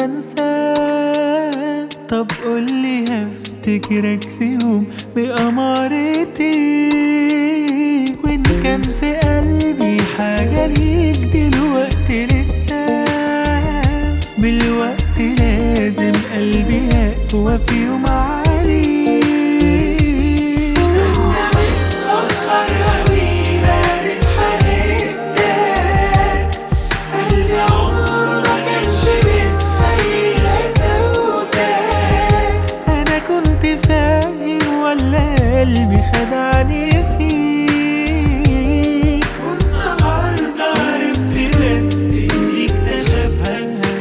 وانساه طب قولي هفتكرك في يوم بأمارتي وإن كان في قلبي حاجة ليك دلوقتي لسه بالوقت لازم قلبي يقوى في يوم عليك متأخر أوي بارد حرقتك قلبي عمره ما كانش متخيل أسودك أنا كنت فاهم ولا قلبي خدعني فيك والنهاردة عرفت بس إني اكتشفها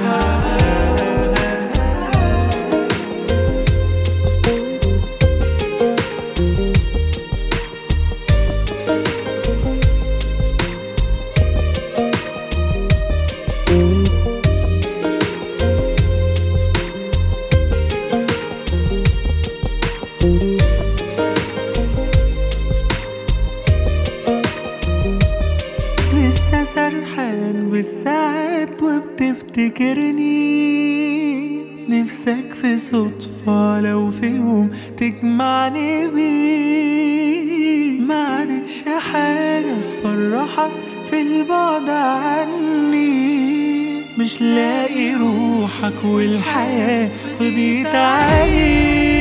لسه سرحان بالساعات وبتفتكرني نفسك في صدفة لو في يوم تجمعني بيه ما عادتش حاجة تفرحك في البعد عني مش لاقي روحك والحياة فضيت عليك